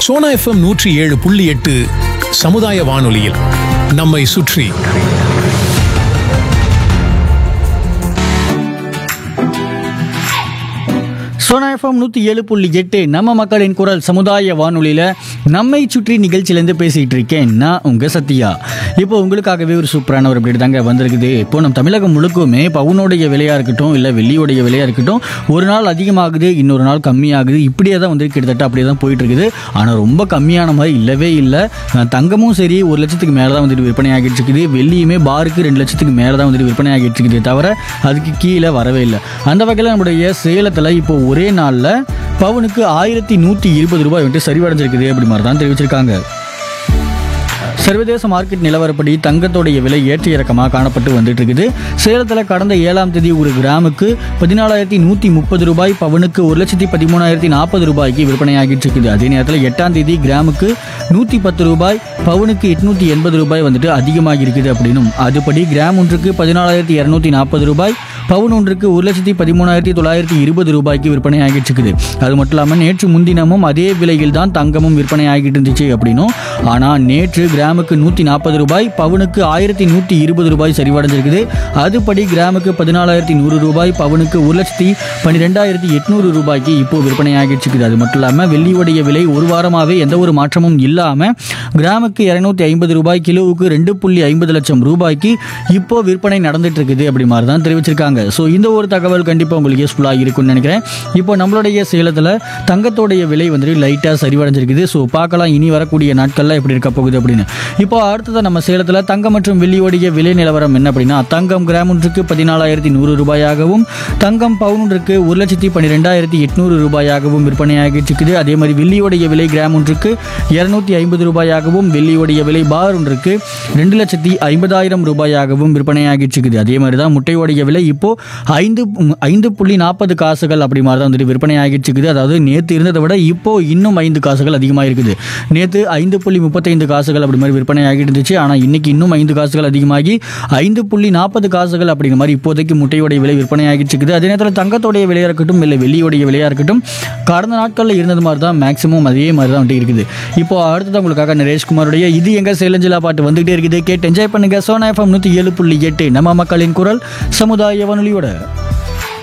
Sona FM நூற்றி ஏழு புள்ளி எட்டு சமுதாய வானொலியில் நம்மை சுற்றி சோனா எஃப்எம் நூற்றி ஏழு புள்ளி எட்டு நம்ம மக்களின் குரல் சமுதாய வானொலியில் நம்மை சுற்றி நிகழ்ச்சியிலேருந்து பேசிகிட்டு இருக்கேன் நான் உங்கள் சத்யா இப்போ உங்களுக்காகவே ஒரு சூப்பரான ஒரு அப்டேட் தாங்க வந்திருக்குது இப்போ நம்ம தமிழகம் முழுக்குமே பவுனுடைய விலையாக இருக்கட்டும் இல்லை வெள்ளியோடைய விலையாக இருக்கட்டும் ஒரு நாள் அதிகமாகுது இன்னொரு நாள் கம்மியாகுது இப்படியே தான் வந்து கிட்டத்தட்ட அப்படியே தான் போயிட்டு இருக்குது ஆனால் ரொம்ப கம்மியான மாதிரி இல்லவே இல்லை அஹ் தங்கமும் சரி ஒரு லட்சத்துக்கு மேலே தான் வந்துட்டு விற்பனை ஆகிட்டு இருக்குது வெள்ளியுமே பாருக்கு ரெண்டு லட்சத்துக்கு மேலே தான் வந்துட்டு விற்பனை ஆகிட்டு இருக்குதே தவிர அதுக்கு கீழே வரவே இல்லை அந்த வகையில் நம்முடைய சேலத்தில் இப்போ ஒரே நாளில் பவுனுக்கு ஆயிரத்தி நூற்றி இருபது ரூபாய் வந்துட்டு சரிவடைஞ்சிருக்குது அப்படி மாதிரி தான் தெரிவிச்சிருக்காங்க சர்வதேச மார்க்கெட் நிலவரப்படி தங்கத்தோடைய விலை ஏற்ற இறக்கமாக காணப்பட்டு வந்துட்டு இருக்குது சேலத்தில் கடந்த ஏழாம் தேதி ஒரு கிராமுக்கு பதினாலாயிரத்தி நூற்றி முப்பது ரூபாய் பவனுக்கு ஒரு லட்சத்தி பதிமூணாயிரத்தி நாற்பது ரூபாய்க்கு விற்பனையாகிட்டு இருக்குது அதே நேரத்தில் எட்டாம் தேதி கிராமுக்கு நூற்றி பத்து ரூபாய் பவுனுக்கு எட்நூற்றி எண்பது ரூபாய் வந்துட்டு அதிகமாக இருக்குது அப்படின்னும் அதுபடி கிராம் ஒன்றுக்கு பதினாலாயிரத்தி இரநூத்தி நாற்பது ரூபாய் பவுன் ஒன்றுக்கு ஒரு லட்சத்தி பதிமூணாயிரத்தி தொள்ளாயிரத்தி இருபது ரூபாய்க்கு விற்பனை ஆகிட்டு இருக்குது அது மட்டும் இல்லாமல் நேற்று முன்தினமும் அதே விலையில் தான் தங்கமும் விற்பனை ஆகிட்டு இருந்துச்சு அப்படின்னும் ஆனால் நேற்று கிராமுக்கு நூற்றி நாற்பது ரூபாய் பவுனுக்கு ஆயிரத்தி நூற்றி இருபது ரூபாய் சரிவடைஞ்சிருக்குது அதுபடி கிராமுக்கு பதினாலாயிரத்தி நூறு ரூபாய் பவுனுக்கு ஒரு லட்சத்தி பன்னிரெண்டாயிரத்தி எட்நூறு ரூபாய்க்கு இப்போ விற்பனை ஆகிட்டு இருக்குது அது மட்டும் இல்லாமல் வெள்ளியுடைய விலை ஒரு வாரமாகவே எந்த ஒரு மாற்றமும் இல்லாமல் கிராமுக்கு இரநூத்தி ஐம்பது ரூபாய் கிலோவுக்கு ரெண்டு புள்ளி ஐம்பது லட்சம் ரூபாய்க்கு இப்போ விற்பனை நடந்துட்டு இருக்குது அப்படி மாதிரி தான் தெரிவிச்சிருக்காங்க ஸோ இந்த ஒரு தகவல் கண்டிப்பாக உங்களுக்கு யூஸ்ஃபுல்லாக இருக்கும்னு நினைக்கிறேன் இப்போ நம்மளுடைய சேலத்தில் தங்கத்தோடைய விலை வந்துட்டு லைட்டாக சரிவடைஞ்சிருக்குது ஸோ பார்க்கலாம் இனி வரக்கூடிய நாட்களில் எப்படி இருக்க போகுது அப்படின்னு இப்போ அடுத்தது நம்ம சேலத்தில் தங்கம் மற்றும் வெள்ளியோடைய விலை நிலவரம் என்ன அப்படின்னா தங்கம் கிராம் ஒன்றுக்கு பதினாலாயிரத்தி நூறு ரூபாயாகவும் தங்கம் பவுன் ஒன்றுக்கு ஒரு லட்சத்தி பன்னிரெண்டாயிரத்தி எட்நூறு ரூபாயாகவும் விற்பனையாகிட்டு இருக்குது அதே மாதிரி வெள்ளியோடைய விலை கிராம் ஒன்றுக்கு இரநூத்தி ஐம்பது ரூபாயாகவும் வெள்ளியோடைய விலை பார் ஒன்றுக்கு ரெண்டு லட்சத்தி ஐம்பதாயிரம் ரூபாயாகவும் விற்பனையாகிட்டு இருக்குது அதே மாதிரி தான் முட்டையோடைய விலை இப்போ ஐந்து ஐந்து புள்ளி நாற்பது காசுகள் அப்படி மாதிரி தான் வந்துட்டு விற்பனை ஆகிட்டு இருக்குது அதாவது நேற்று இருந்ததை விட இப்போ இன்னும் ஐந்து காசுகள் அதிகமாக இருக்குது நேற்று ஐந்து புள்ளி முப்பத்தைந்து காசுகள் அப்படி மாதிரி விற்பனை ஆகிட்டு இருந்துச்சு ஆனால் இன்னைக்கு இன்னும் ஐந்து காசுகள் அதிகமாகி ஐந்து புள்ளி நாற்பது காசுகள் அப்படிங்கிற மாதிரி இப்போதைக்கு முட்டையோடைய விலை விற்பனை ஆகிட்டு இருக்குது அதே நேரத்தில் தங்கத்தோடைய விலையாக இருக்கட்டும் இல்லை வெள்ளியோடைய விலையாக இருக்கட்டும் கடந்த நாட்களில் இருந்தது மாதிரி தான் மேக்ஸிமம் அதே மாதிரி தான் வந்துட்டு இருக்குது இப்போ அடுத்தது உங்களுக்காக நரேஷ்குமாருடைய இது எங்க சேலஞ்சிலா பாட்டு வந்துகிட்டே இருக்குது கேட்டு என்ஜாய் பண்ணுங்க சோனா எஃப்எம் நூற்றி ஏழு புள்ளி எட்டு நம்ம மக்களின் குரல் சமுதாய வானொலியோட